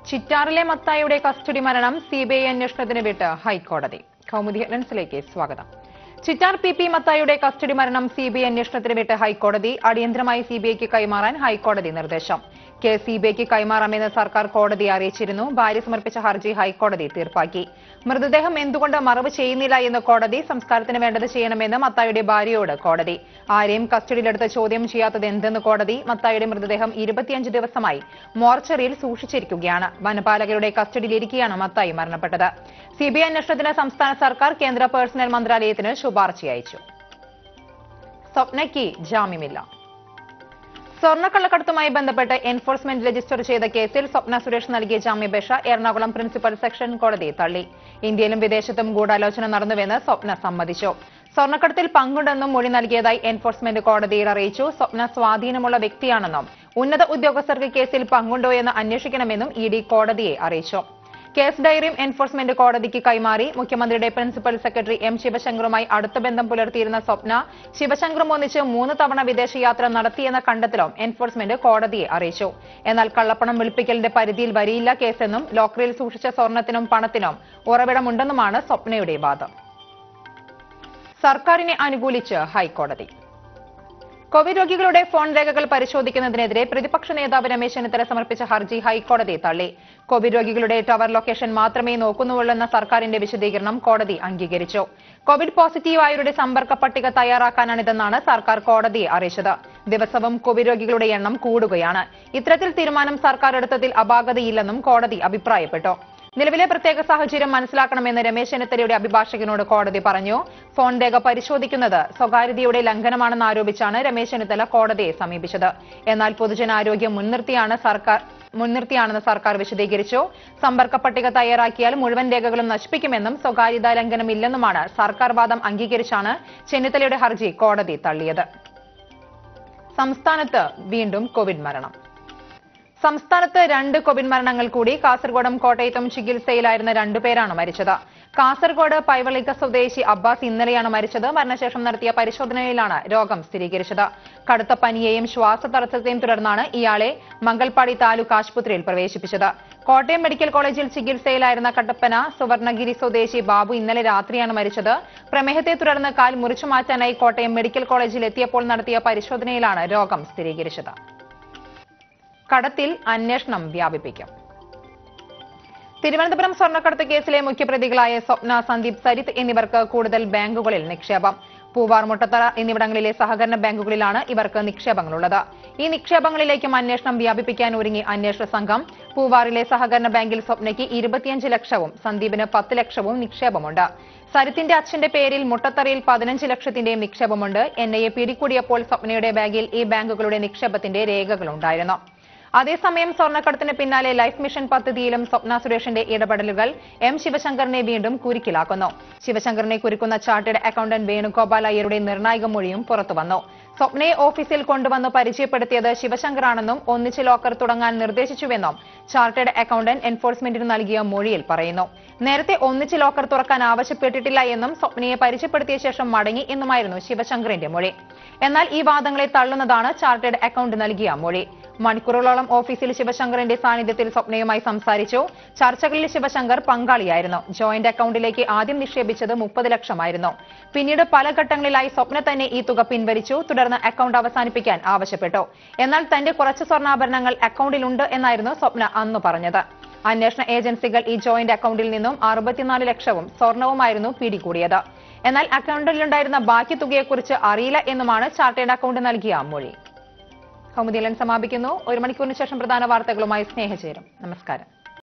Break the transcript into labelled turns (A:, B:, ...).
A: ചിറ്റാറിലെ മത്തായിയുടെ കസ്റ്റഡി മരണം സിബിഐ അന്വേഷണത്തിന് വിട്ട് ഹൈക്കോടതി കൗമുദി ഹെഡ്ലൻസിലേക്ക് സ്വാഗതം ചിറ്റാർ പി പി മത്തായിയുടെ കസ്റ്റഡി മരണം സിബിഐ അന്വേഷണത്തിന് വിട്ട് ഹൈക്കോടതി അടിയന്തരമായി സിബിഐക്ക് കൈമാറാൻ ഹൈക്കോടതി നിർദ്ദേശം കേസ് സിബിഐക്ക് കൈമാറാമെന്ന് സർക്കാർ കോടതിയെ അറിയിച്ചിരുന്നു ഭാര്യ സമർപ്പിച്ച ഹർജി ഹൈക്കോടതി തീർപ്പാക്കി മൃതദേഹം എന്തുകൊണ്ട് മറവ് ചെയ്യുന്നില്ല എന്ന് കോടതി സംസ്കാരത്തിന് വേണ്ടത് ചെയ്യണമെന്ന് മത്തായിയുടെ ഭാര്യയോട് കോടതി ആരെയും കസ്റ്റഡിയിലെടുത്ത് ചോദ്യം ചെയ്യാത്തത് എന്തെന്ന് കോടതി മത്തായിയുടെ മൃതദേഹം ഇരുപത്തിയഞ്ച് ദിവസമായി മോർച്ചറിയിൽ സൂക്ഷിച്ചിരിക്കുകയാണ് വനപാലകരുടെ കസ്റ്റഡിയിലിരിക്കെയാണ് മത്തായി മരണപ്പെട്ടത് സിബിഐ അന്വേഷണത്തിന് സംസ്ഥാന സർക്കാർ കേന്ദ്ര പേഴ്സണൽ മന്ത്രാലയത്തിന് ശുപാർശ അയച്ചു സ്വപ്നയ്ക്ക് ജാമ്യമില്ല സ്വർണ്ണക്കള്ളക്കടത്തുമായി ബന്ധപ്പെട്ട് എൻഫോഴ്സ്മെന്റ് രജിസ്റ്റർ ചെയ്ത കേസിൽ സ്വപ്ന സുരേഷ് നൽകിയ ജാമ്യാപേക്ഷ എറണാകുളം പ്രിൻസിപ്പൽ സെക്ഷൻ കോടതി തള്ളി ഇന്ത്യയിലും വിദേശത്തും ഗൂഢാലോചന നടന്നുവെന്ന് സ്വപ്ന സമ്മതിച്ചു സ്വർണ്ണക്കടത്തിൽ പങ്കുണ്ടെന്നും മൊഴി നൽകിയതായി എൻഫോഴ്സ്മെന്റ് കോടതിയിൽ അറിയിച്ചു സ്വപ്ന സ്വാധീനമുള്ള വ്യക്തിയാണെന്നും ഉന്നത ഉദ്യോഗസ്ഥർക്ക് കേസിൽ പങ്കുണ്ടോ എന്ന് അന്വേഷിക്കണമെന്നും ഇ ഡി കോടതിയെ അറിയിച്ചു കേസ് ഡയറിയും എൻഫോഴ്സ്മെന്റ് കോടതിക്ക് കൈമാറി മുഖ്യമന്ത്രിയുടെ പ്രിൻസിപ്പൽ സെക്രട്ടറി എം ശിവശങ്കറുമായി അടുത്ത ബന്ധം പുലർത്തിയിരുന്ന സ്വപ്ന ശിവശങ്കറും ഒന്നിച്ച് മൂന്ന് തവണ വിദേശയാത്ര നടത്തിയെന്ന കണ്ടെത്തലും എൻഫോഴ്സ്മെന്റ് കോടതിയെ അറിയിച്ചു എന്നാൽ കള്ളപ്പണം വെളുപ്പിക്കലിന്റെ പരിധിയിൽ വരിയില്ല കേസെന്നും ലോക്കറിൽ സൂക്ഷിച്ച സ്വർണത്തിനും പണത്തിനും ഉറവിടമുണ്ടെന്നുമാണ് സ്വപ്നയുടെ വാദം സർക്കാരിനെ അനുകൂലിച്ച് ഹൈക്കോടതി കോവിഡ് രോഗികളുടെ ഫോൺ രേഖകൾ പരിശോധിക്കുന്നതിനെതിരെ പ്രതിപക്ഷ നേതാവ് രമേശ് ചെന്നിത്തല സമർപ്പിച്ച ഹർജി ഹൈക്കോടതി തള്ളി കോവിഡ് രോഗികളുടെ ടവർ ലൊക്കേഷൻ മാത്രമേ നോക്കുന്നുള്ളൂവെന്ന സർക്കാരിന്റെ വിശദീകരണം കോടതി അംഗീകരിച്ചു കോവിഡ് പോസിറ്റീവായവരുടെ സമ്പർക്ക പട്ടിക തയ്യാറാക്കാനാണിതെന്നാണ് സർക്കാർ കോടതിയെ അറിയിച്ചത് ദിവസവും കോവിഡ് രോഗികളുടെ എണ്ണം കൂടുകയാണ് ഇത്തരത്തിൽ തീരുമാനം സർക്കാർ എടുത്തതിൽ അപാകതയില്ലെന്നും കോടതി അഭിപ്രായപ്പെട്ടു നിലവിലെ പ്രത്യേക സാഹചര്യം മനസ്സിലാക്കണമെന്ന് രമേശ് ചെന്നിത്തലയുടെ അഭിഭാഷകനോട് കോടതി പറഞ്ഞു ഫോൺ രേഖ പരിശോധിക്കുന്നത് സ്വകാര്യതയുടെ ലംഘനമാണെന്ന് ആരോപിച്ചാണ് രമേശ് ചെന്നിത്തല കോടതിയെ സമീപിച്ചത് എന്നാൽ പൊതുജനാരോഗ്യം മുൻനിർത്തിയാണ് സർക്കാർ മുൻനിർത്തിയാണെന്ന് സർക്കാർ വിശദീകരിച്ചു സമ്പർക്ക പട്ടിക തയ്യാറാക്കിയാൽ മുഴുവൻ രേഖകളും നശിപ്പിക്കുമെന്നും സ്വകാര്യതാ ലംഘനമില്ലെന്നുമാണ് സർക്കാർ വാദം അംഗീകരിച്ചാണ് ചെന്നിത്തലയുടെ ഹർജി കോടതി തള്ളിയത് സംസ്ഥാനത്ത് വീണ്ടും കോവിഡ് മരണം സംസ്ഥാനത്ത് രണ്ട് കോവിഡ് മരണങ്ങൾ കൂടി കാസർഗോഡും കോട്ടയത്തും ചികിത്സയിലായിരുന്ന രണ്ടുപേരാണ് മരിച്ചത് കാസർഗോഡ് പൈവളിക്ക സ്വദേശി അബ്ബാസ് ഇന്നലെയാണ് മരിച്ചത് മരണശേഷം നടത്തിയ പരിശോധനയിലാണ് രോഗം സ്ഥിരീകരിച്ചത് കടുത്ത പനിയെയും ശ്വാസതടസ്സത്തെയും തുടർന്നാണ് ഇയാളെ മംഗൽപാടി താലൂക്ക് ആശുപത്രിയിൽ പ്രവേശിപ്പിച്ചത് കോട്ടയം മെഡിക്കൽ കോളേജിൽ ചികിത്സയിലായിരുന്ന കട്ടപ്പന സുവർണഗിരി സ്വദേശി ബാബു ഇന്നലെ രാത്രിയാണ് മരിച്ചത് പ്രമേഹത്തെ തുടർന്ന് കാൽ മുറിച്ചു മാറ്റാനായി കോട്ടയം മെഡിക്കൽ കോളേജിൽ എത്തിയപ്പോൾ നടത്തിയ പരിശോധനയിലാണ് രോഗം സ്ഥിരീകരിച്ചത് കടത്തിൽ അന്വേഷണം വ്യാപിപ്പിക്കും തിരുവനന്തപുരം സ്വർണ്ണക്കടത്ത് കേസിലെ മുഖ്യപ്രതികളായ സ്വപ്ന സന്ദീപ് സരിത് എന്നിവർക്ക് കൂടുതൽ ബാങ്കുകളിൽ നിക്ഷേപം പൂവാർ മുട്ടത്തറ എന്നിവിടങ്ങളിലെ സഹകരണ ബാങ്കുകളിലാണ് ഇവർക്ക് നിക്ഷേപങ്ങളുള്ളത് ഈ നിക്ഷേപങ്ങളിലേക്കും അന്വേഷണം വ്യാപിപ്പിക്കാൻ ഒരുങ്ങി അന്വേഷണ സംഘം പൂവാറിലെ സഹകരണ ബാങ്കിൽ സ്വപ്നയ്ക്ക് ഇരുപത്തിയഞ്ച് ലക്ഷവും സന്ദീപിന് പത്ത് ലക്ഷവും നിക്ഷേപമുണ്ട് സരിത്തിന്റെ അച്ഛന്റെ പേരിൽ മുട്ടത്തറയിൽ പതിനഞ്ച് ലക്ഷത്തിന്റെയും നിക്ഷേപമുണ്ട് എൻ ഐ എ പിടികൂടിയപ്പോൾ സ്വപ്നയുടെ ബാഗിൽ ഈ ബാങ്കുകളുടെ നിക്ഷേപത്തിന്റെ രേഖകളുണ്ടായിരുന്നു അതേസമയം സ്വർണ്ണക്കടത്തിന് പിന്നാലെ ലൈഫ് മിഷൻ പദ്ധതിയിലും സ്വപ്ന സുരേഷിന്റെ ഇടപെടലുകൾ എം ശിവശങ്കറിനെ വീണ്ടും കുരുക്കിലാക്കുന്നു ശിവശങ്കറിനെ കുരുക്കുന്ന ചാർട്ടേഡ് അക്കൌണ്ടന്റ് വേണുഗോപാൽ അയ്യരുടെ നിർണായക മൊഴിയും പുറത്തുവന്നു സ്വപ്നയെ ഓഫീസിൽ കൊണ്ടുവന്ന് പരിചയപ്പെടുത്തിയത് ശിവശങ്കറാണെന്നും ഒന്നിച്ച് ലോക്കർ തുടങ്ങാൻ നിർദ്ദേശിച്ചുവെന്നും ചാർട്ടേഡ് അക്കൌണ്ടന്റ് എൻഫോഴ്സ്മെന്റിന് നൽകിയ മൊഴിയിൽ പറയുന്നു നേരത്തെ ഒന്നിച്ച് ലോക്കർ തുറക്കാൻ ആവശ്യപ്പെട്ടിട്ടില്ല എന്നും സ്വപ്നയെ പരിചയപ്പെടുത്തിയ ശേഷം മടങ്ങി എന്നുമായിരുന്നു ശിവശങ്കറിന്റെ മൊഴി എന്നാൽ ഈ വാദങ്ങളെ തള്ളുന്നതാണ് ചാർട്ടേഡ് അക്കൌണ്ട് നൽകിയ മൊഴി മണിക്കൂറുകളോളം ഓഫീസിൽ ശിവശങ്കറിന്റെ സാന്നിധ്യത്തിൽ സ്വപ്നയുമായി സംസാരിച്ചു ചർച്ചകളിൽ ശിവശങ്കർ പങ്കാളിയായിരുന്നു ജോയിന്റ് അക്കൌണ്ടിലേക്ക് ആദ്യം നിക്ഷേപിച്ചത് മുപ്പത് ലക്ഷമായിരുന്നു പിന്നീട് പല ഘട്ടങ്ങളിലായി സ്വപ്ന തന്നെ ഈ തുക പിൻവലിച്ചു തുടർന്ന് അക്കൌണ്ട് അവസാനിപ്പിക്കാൻ ആവശ്യപ്പെട്ടു എന്നാൽ തന്റെ കുറച്ച് സ്വർണ്ണാഭരണങ്ങൾ അക്കൌണ്ടിലുണ്ട് എന്നായിരുന്നു സ്വപ്ന അന്ന് പറഞ്ഞത് അന്വേഷണ ഏജൻസികൾ ഈ ജോയിന്റ് അക്കൌണ്ടിൽ നിന്നും അറുപത്തിനാല് ലക്ഷവും സ്വർണവുമായിരുന്നു പിടികൂടിയത് എന്നാൽ അക്കൌണ്ടിലുണ്ടായിരുന്ന ബാക്കി തുകയെക്കുറിച്ച് അറിയില്ല എന്നുമാണ് ചാർട്ടേഡ് അക്കൌണ്ട് നൽകിയ മൊഴി കൗമുദിലൻ സമാപിക്കുന്നു ഒരു മണിക്കൂറിന് ശേഷം പ്രധാന വാർത്തകളുമായി സ്നേഹചേരും നമസ്കാരം